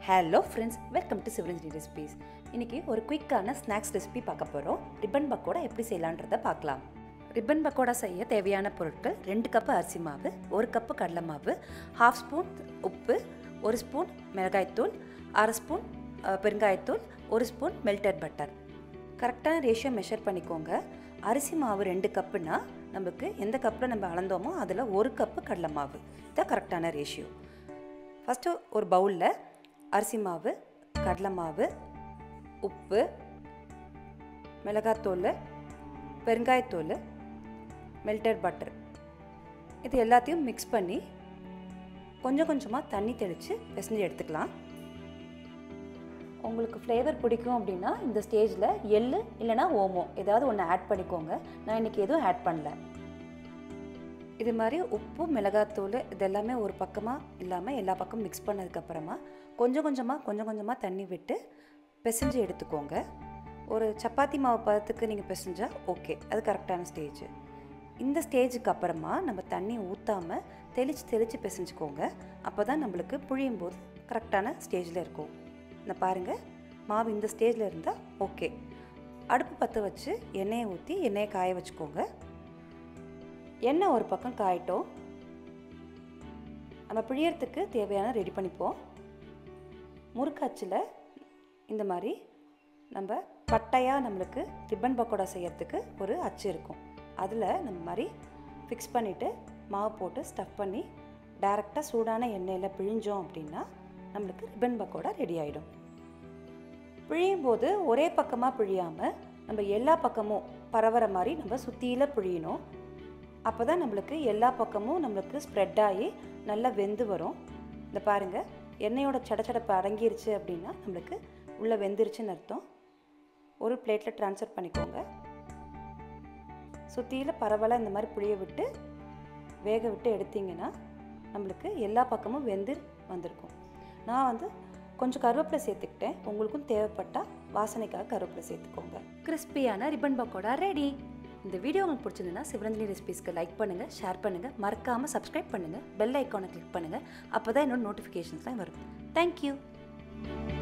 hello friends welcome to Sivaranjini recipes இன்றைக்கி ஒரு குயிக்கான snacks recipe பார்க்க போகிறோம் ரிப்பன் பக்கோடா எப்படி செய்யலான்றதை பார்க்கலாம் ரிப்பன் பக்கோடா செய்ய தேவையான பொருட்கள் ரெண்டு கப்பு அரிசி மாவு ஒரு கப்பு கடலை மாவு ஹாஃப் ஸ்பூன் உப்பு ஒரு ஸ்பூன் மிளகாய்த்தூள் அரை ஸ்பூன் அஹ், பெருங்காயத்தூள் ஒரு ஸ்பூன் மெல்டட் பட்டர் கரெக்டான ரேஷியோ மெஷர் பண்ணிக்கோங்க அரிசி மாவு ரெண்டு கப்புனா நமக்கு எந்த கப்பில் நம்ம அளந்தோமோ அதில் ஒரு கப்பு கடலை மாவு இதான் கரெக்டான ரேஷியோ ஃபஸ்ட்டு ஒரு பவுலில் அரிசி மாவு கடலை மாவு உப்பு மிளகாத்தூள் பெருங்காயத்தூள் மெல்டட் பட்டர் இது எல்லாத்தையும் மிக்ஸ் பண்ணி கொஞ்சம் கொஞ்சமாக தண்ணி தெளித்து பிசைஞ்சு எடுத்துக்கலாம் உங்களுக்கு ஃப்ளேவர் பிடிக்கும் அப்படின்னா இந்த ஸ்டேஜில் எள்ளு இல்லைனா ஓமோ ஏதாவது ஒன்று ஆட் பண்ணிக்கோங்க நான் இன்றைக்கி எதுவும் ஆட் பண்ணல இது மாதிரி உப்பு மிளகாத்தூள் இது எல்லாமே ஒரு பக்கமாக இல்லாமல் எல்லா பக்கமும் மிக்ஸ் பண்ணதுக்கப்புறமா கொஞ்சம் கொஞ்சமாக கொஞ்சம் கொஞ்சமாக தண்ணி விட்டு பிசைஞ்சு எடுத்துக்கோங்க ஒரு சப்பாத்தி மாவு பதத்துக்கு நீங்கள் பிசைஞ்சால் ஓகே அது கரெக்டான ஸ்டேஜ் இந்த ஸ்டேஜுக்கு அப்புறமா நம்ம தண்ணி ஊற்றாமல் தெளித்து தெளித்து பிசைஞ்சுக்கோங்க அப்போ தான் நம்மளுக்கு புழியும் போது கரெக்டான ஸ்டேஜில் இருக்கும் இந்த பாருங்கள் மாவு இந்த ஸ்டேஜில் இருந்தால் ஓகே அடுப்பு பற்ற வச்சு எண்ணெயை ஊற்றி எண்ணெயை காய வச்சுக்கோங்க எண்ணெய் ஒரு பக்கம் காயட்டும் நம்ம பிழியறதுக்கு தேவையான ரெடி பண்ணிப்போம் முறுக்கு அச்சில் இந்த மாதிரி நம்ம பட்டையாக நம்மளுக்கு ரிப்பன் பக்கோடா செய்யறதுக்கு ஒரு அச்சு இருக்கும் அதில் நம்ம மாதிரி ஃபிக்ஸ் பண்ணிவிட்டு மாவு போட்டு ஸ்டஃப் பண்ணி டைரெக்டாக சூடான எண்ணெயில் பிழிஞ்சோம் அப்படின்னா நம்மளுக்கு ரிப்பன் பக்கோடா ரெடி ஆகிடும் பிழியும் போது ஒரே பக்கமாக பிழியாமல் நம்ம எல்லா பக்கமும் பரவற மாதிரி நம்ம சுற்றியில் பிழியணும் அப்போ தான் நம்மளுக்கு எல்லா பக்கமும் நம்மளுக்கு ஸ்ப்ரெட் ஆகி நல்லா வெந்து வரும் இந்த பாருங்கள் எண்ணெயோட சடச்சடப்பு அடங்கிருச்சு அப்படின்னா நம்மளுக்கு உள்ளே வெந்துருச்சுன்னு அர்த்தம் ஒரு பிளேட்டில் ட்ரான்ஸ்ஃபர் பண்ணிக்கோங்க சுற்றியில் பரவலாக இந்த மாதிரி புளிய விட்டு வேக விட்டு எடுத்தீங்கன்னா நம்மளுக்கு எல்லா பக்கமும் வெந்து வந்திருக்கும் நான் வந்து கொஞ்சம் கருவேப்பிலை சேர்த்துக்கிட்டேன் உங்களுக்கும் தேவைப்பட்டால் வாசனைக்காக கருவேப்பிலை சேர்த்துக்கோங்க கிறிஸ்பியான ரிப்பன் பக்கோடா ரெடி இந்த வீடியோ உங்களுக்கு பிடிச்சிருந்ததுன்னா சிவரஞ்சனி ரெசிபீஸ்க்கு லைக் பண்ணுங்கள் ஷேர் பண்ணுங்கள் மறக்காமல் சப்ஸ்கிரைப் பண்ணுங்கள் பெல் ஐக்கானை கிளிக் பண்ணுங்கள் அப்போ தான் என்னோட நோட்டிஃபிகேஷன்ஸ்லாம் வரும் தேங்க்யூ